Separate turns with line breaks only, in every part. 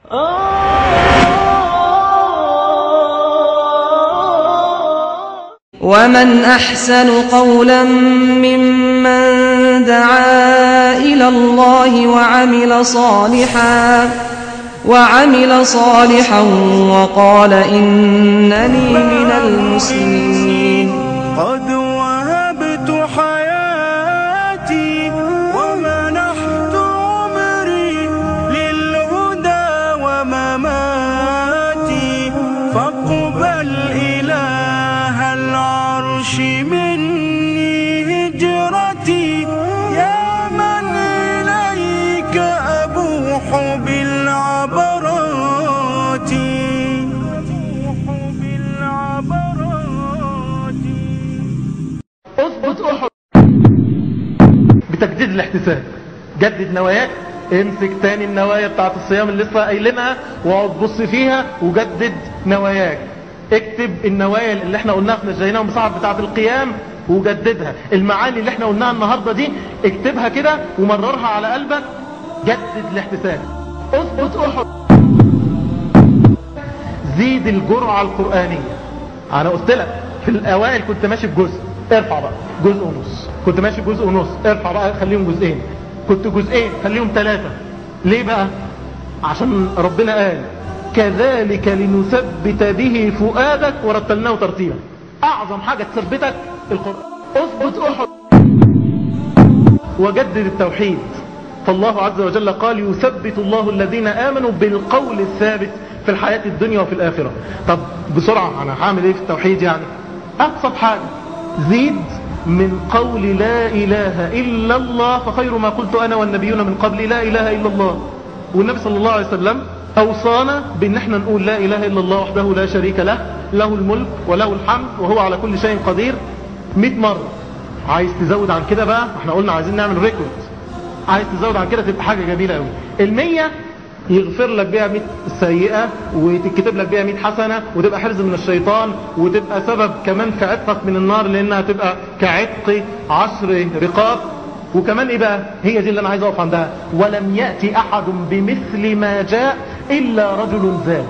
ومن أحسن قولا ممن دعا إلى الله وعمل صالحا وعمل صالحا وقال إنني من المسلمين
قد وهبت حياتي ومنحت عمري للهدى ومماتي فاقبل إله العرش مني هجرتي يا من إليك أبوح بالعبرات أبوح بالعبرات
اثبت احد بتجديد الاحتساب جدد نواياك امسك تاني النوايا بتاعت الصيام اللي لسه قايلينها واقعد بص فيها وجدد نواياك اكتب النوايا اللي احنا قلناها في نجيناها المصاحف بتاعت القيام وجددها المعاني اللي احنا قلناها النهارده دي اكتبها كده ومررها على قلبك جدد الاحتساب اثبت احد زيد الجرعة القرآنية انا قلت لك في الاوائل كنت ماشي بجزء ارفع بقى جزء ونص كنت ماشي بجزء ونص ارفع بقى خليهم جزئين كنت جزئين خليهم ثلاثة ليه بقى عشان ربنا قال كذلك لنثبت به فؤادك ورتلناه ترتيلا اعظم حاجة تثبتك القرآن اثبت احد وجدد التوحيد فالله عز وجل قال يثبت الله الذين آمنوا بالقول الثابت في الحياة الدنيا وفي الآخرة طب بسرعة أنا هعمل إيه في التوحيد يعني أبسط حاجة زيد من قول لا إله إلا الله فخير ما قلت أنا والنبيون من قبل لا إله إلا الله والنبي صلى الله عليه وسلم أوصانا بأن احنا نقول لا إله إلا الله وحده لا شريك له له الملك وله الحمد وهو على كل شيء قدير 100 مرة عايز تزود عن كده بقى احنا قلنا عايزين نعمل ريكورد عايز تزود عن كده تبقى حاجة جميلة قوي المية يغفر لك بيها 100 سيئة وتكتب لك بيها 100 حسنة وتبقى حرز من الشيطان وتبقى سبب كمان في عتقك من النار لانها تبقى كعتق عشر رقاب وكمان ايه بقى هي دي اللي انا عايز اقف عندها ولم يأتي احد بمثل ما جاء الا رجل زاد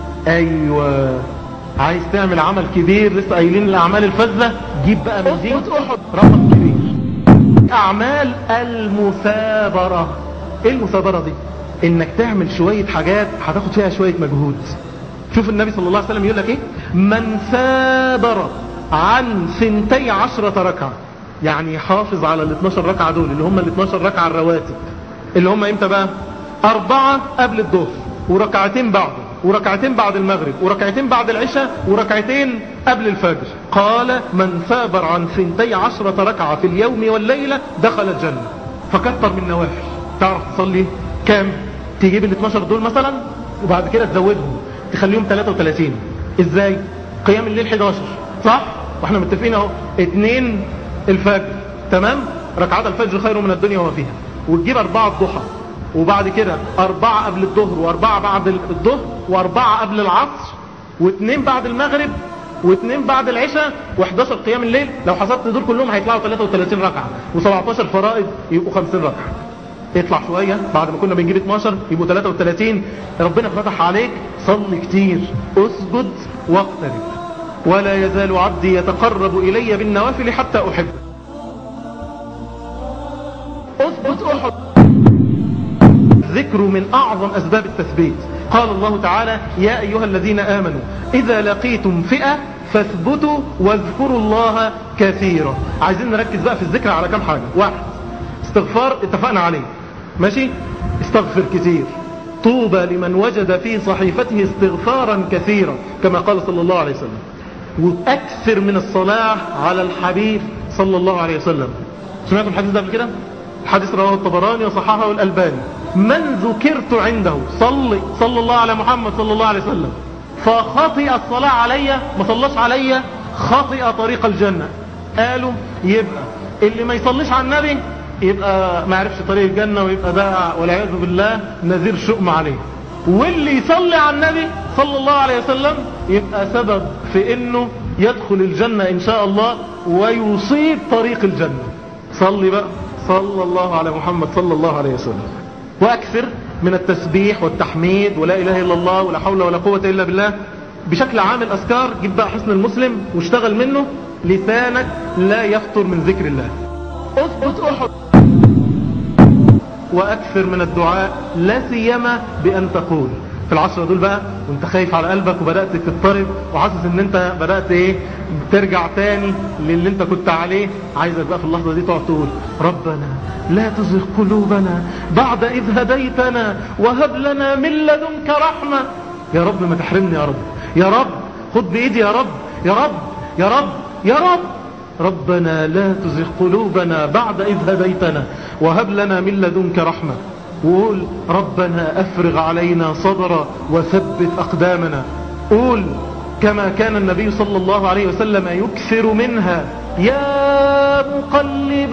ايوه عايز تعمل عمل كبير لسه قايلين الاعمال الفذة جيب بقى من دي رقم كبير اعمال المثابرة ايه المثابرة دي انك تعمل شوية حاجات هتاخد فيها شوية مجهود شوف النبي صلى الله عليه وسلم يقول لك ايه من ثابر عن ثنتي عشرة ركعة يعني حافظ على ال 12 ركعة دول اللي هم ال 12 ركعة الرواتب اللي هم امتى بقى اربعة قبل الظهر وركعتين بعده وركعتين بعد المغرب وركعتين بعد العشاء وركعتين قبل الفجر قال من ثابر عن ثنتي عشرة ركعة في اليوم والليلة دخل الجنة فكتر من نوافل تعرف تصلي كام تجيب ال 12 دول مثلا وبعد كده تزودهم تخليهم 33 ازاي قيام الليل 11 صح واحنا متفقين اهو اتنين الفجر تمام ركعات الفجر خير من الدنيا وما فيها وتجيب اربعة الضحى وبعد كده اربعة قبل الظهر واربعة بعد الظهر واربعة قبل العصر واثنين بعد المغرب واثنين بعد العشاء و11 قيام الليل لو حسبت دول كلهم هيطلعوا 33 ركعة و17 فرائض يبقوا 50 ركعة اطلع شوية بعد ما كنا بنجيب 12 يبقوا 33 ربنا فتح عليك صل كتير اسجد واقترب ولا يزال عبدي يتقرب إلي بالنوافل حتى أحبه اثبت احد الذكر من أعظم أسباب التثبيت قال الله تعالى يا أيها الذين آمنوا إذا لقيتم فئة فاثبتوا واذكروا الله كثيرا عايزين نركز بقى في الذكر على كم حاجة واحد استغفار اتفقنا عليه ماشي استغفر كثير طوبى لمن وجد في صحيفته استغفارا كثيرا كما قال صلى الله عليه وسلم واكثر من الصلاة على الحبيب صلى الله عليه وسلم سمعتم الحديث ده قبل كده الحديث رواه الطبراني وصححه الألباني من ذكرت عنده صلي صلى الله على محمد صلى الله عليه وسلم فخطئ الصلاة علي ما صلاش علي خطئ طريق الجنة قالوا يبقى اللي ما يصليش على النبي يبقى ما عرفش طريق الجنة ويبقى ده والعياذ بالله نذير شؤم عليه واللي يصلي على النبي صلى الله عليه وسلم يبقى سبب في انه يدخل الجنة ان شاء الله ويصيب طريق الجنة صلي بقى صلى الله على محمد صلى الله عليه وسلم واكثر من التسبيح والتحميد ولا إله إلا الله ولا حول ولا قوة إلا بالله بشكل عام الأذكار جيب بقى حسن المسلم واشتغل منه لسانك لا يفطر من ذكر الله اثبت أحد وأكثر من الدعاء لا سيما بأن تقول في العشرة دول بقى وانت خايف على قلبك وبدأت تضطرب وحاسس ان انت بدأت ايه ترجع تاني للي انت كنت عليه عايزك بقى في اللحظة دي تقعد تقول ربنا لا تزغ قلوبنا بعد إذ هديتنا وهب لنا من لدنك رحمة يا رب ما تحرمني يا رب يا رب خد بإيدي يا رب يا رب يا رب يا رب ربنا لا تزغ قلوبنا بعد إذ هديتنا وهب لنا من لدنك رحمة وقول ربنا أفرغ علينا صبرا وثبت أقدامنا قول كما كان النبي صلى الله عليه وسلم يكثر منها يا مقلب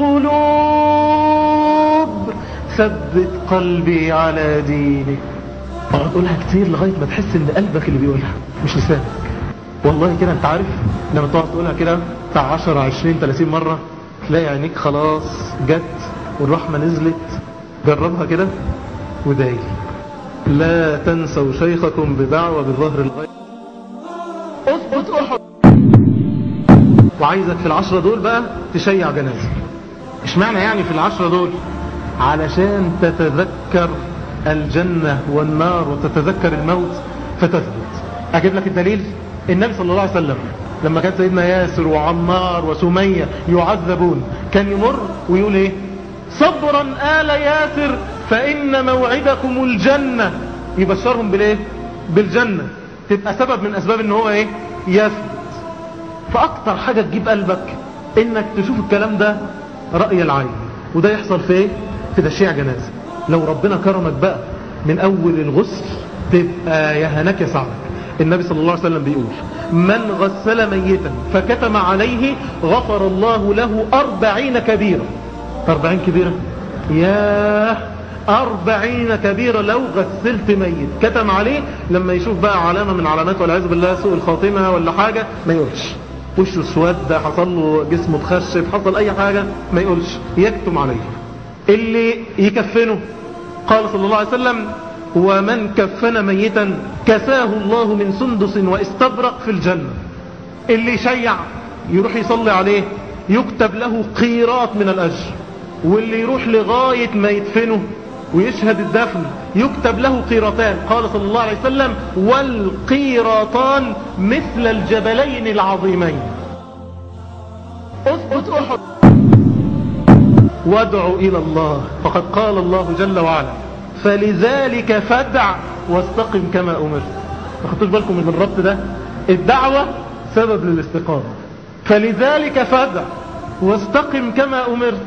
القلوب ثبت قلبي على دينك اقعد تقولها كتير لغاية ما تحس ان قلبك اللي بيقولها مش لسانك والله كده انت عارف لما تقعد تقولها كده بتاع 10 20 30 مرة تلاقي عينيك خلاص جت والرحمة نزلت جربها كده ودايل لا تنسوا شيخكم بدعوة بظهر الغيب اثبت احد وعايزك في العشرة دول بقى تشيع جنازة اشمعنى يعني في العشرة دول علشان تتذكر الجنة والنار وتتذكر الموت فتثبت اجيب لك الدليل النبي صلى الله عليه وسلم لما كان سيدنا ياسر وعمار وسمية يعذبون كان يمر ويقول ايه صبرا آل ياسر فإن موعدكم الجنة يبشرهم بالايه بالجنة تبقى سبب من اسباب ان هو ايه يثبت فاكتر حاجة تجيب قلبك انك تشوف الكلام ده رأي العين وده يحصل في ايه في تشييع جنازة لو ربنا كرمك بقى من اول الغسل تبقى يا هناك يا سعدك النبي صلى الله عليه وسلم بيقول من غسل ميتا فكتم عليه غفر الله له أربعين كبيرة أربعين كبيرة ياه أربعين كبيرة لو غسلت ميت كتم عليه لما يشوف بقى علامة من علامات والعياذ بالله سوء الخاتمة ولا حاجة ما يقولش وشه اسود حصل له جسمه اتخشب حصل أي حاجة ما يقولش يكتم عليه اللي يكفنه قال صلى الله عليه وسلم ومن كفن ميتا كساه الله من سندس واستبرق في الجنة اللي يشيع يروح يصلي عليه يكتب له قيرات من الأجر واللي يروح لغاية ما يدفنه ويشهد الدفن يكتب له قيرتان قال صلى الله عليه وسلم والقيرتان مثل الجبلين العظيمين اثبت احد وادعوا الى الله فقد قال الله جل وعلا فلذلك فادع واستقم كما امرت ما خدتوش بالكم من الربط ده الدعوة سبب للاستقامة فلذلك فادع واستقم كما امرت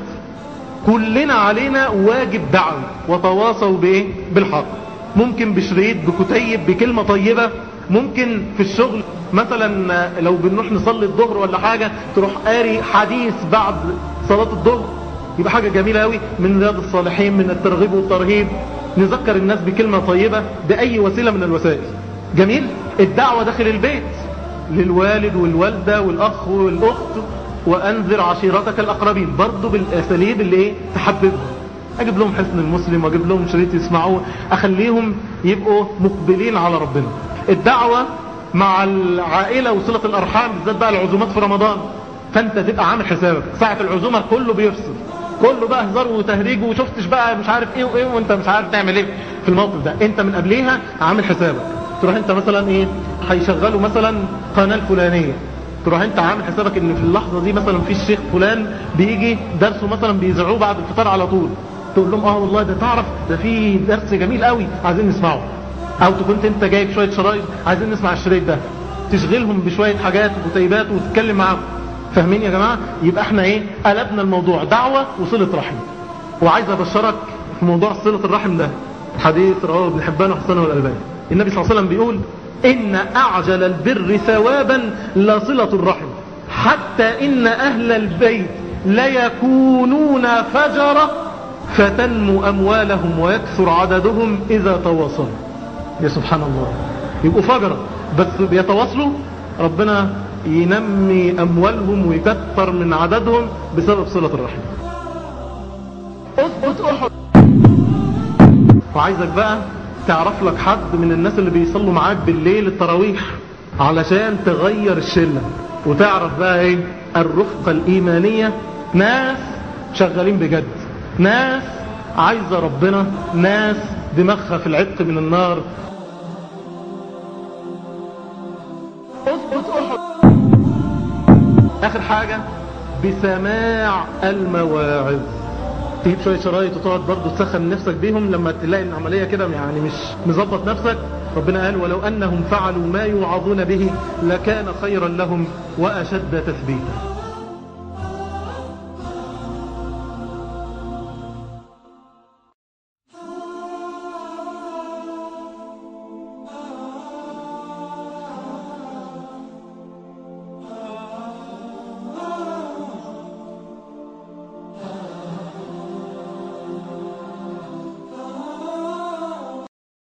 كلنا علينا واجب دعوة وتواصوا بايه بالحق ممكن بشريط بكتيب بكلمة طيبة ممكن في الشغل مثلا لو بنروح نصلي الظهر ولا حاجة تروح قاري حديث بعد صلاة الظهر يبقى حاجة جميلة قوي من رياض الصالحين من الترغيب والترهيب نذكر الناس بكلمة طيبة بأي وسيلة من الوسائل جميل الدعوة داخل البيت للوالد والوالدة والأخ والأخت وأنذر عشيرتك الأقربين برضو بالأساليب اللي ايه تحببهم أجيب لهم حسن المسلم وأجيب لهم شريط يسمعوه أخليهم يبقوا مقبلين على ربنا الدعوة مع العائلة وصلة الأرحام بالذات بقى العزومات في رمضان فأنت تبقى عامل حسابك ساعة العزومة كله بيفصل كله بقى هزار وتهريج وشفتش بقى مش عارف ايه وايه وانت مش عارف تعمل ايه في الموقف ده انت من قبليها عامل حسابك تروح انت مثلا ايه هيشغلوا مثلا قناة الفلانية تروح انت عامل حسابك ان في اللحظة دي مثلا في الشيخ فلان بيجي درسه مثلا بيذاعوه بعد الفطار على طول تقول لهم اه والله ده تعرف ده في درس جميل قوي عايزين نسمعه او تكون انت جايب شوية شرايط عايزين نسمع الشريط ده تشغلهم بشوية حاجات وكتيبات وتتكلم معاهم فاهمين يا جماعة يبقى احنا ايه قلبنا الموضوع دعوة وصلة رحم وعايز ابشرك في موضوع صلة الرحم ده حديث رواه ابن حبان وحسن والألباني النبي صلى الله عليه وسلم بيقول إن أعجل البر ثوابا لصلة الرحم حتى إن أهل البيت ليكونون فجرة فتنمو أموالهم ويكثر عددهم إذا تواصلوا يا سبحان الله يبقوا فجرة بس بيتواصلوا ربنا ينمي أموالهم ويكثر من عددهم بسبب صلة الرحم اثبت أحد وعايزك بقى تعرف لك حد من الناس اللي بيصلوا معاك بالليل التراويح علشان تغير الشلة وتعرف بقى ايه الرفقة الإيمانية ناس شغالين بجد ناس عايزة ربنا ناس دماغها في العتق من النار اثبت احد اخر حاجة بسماع المواعظ تجيب شوية شرايط وتقعد برضه تسخن نفسك بيهم لما تلاقي العملية كده يعني مش مظبط نفسك ربنا قال ولو أنهم فعلوا ما يوعظون به لكان خيرا لهم وأشد تثبيتا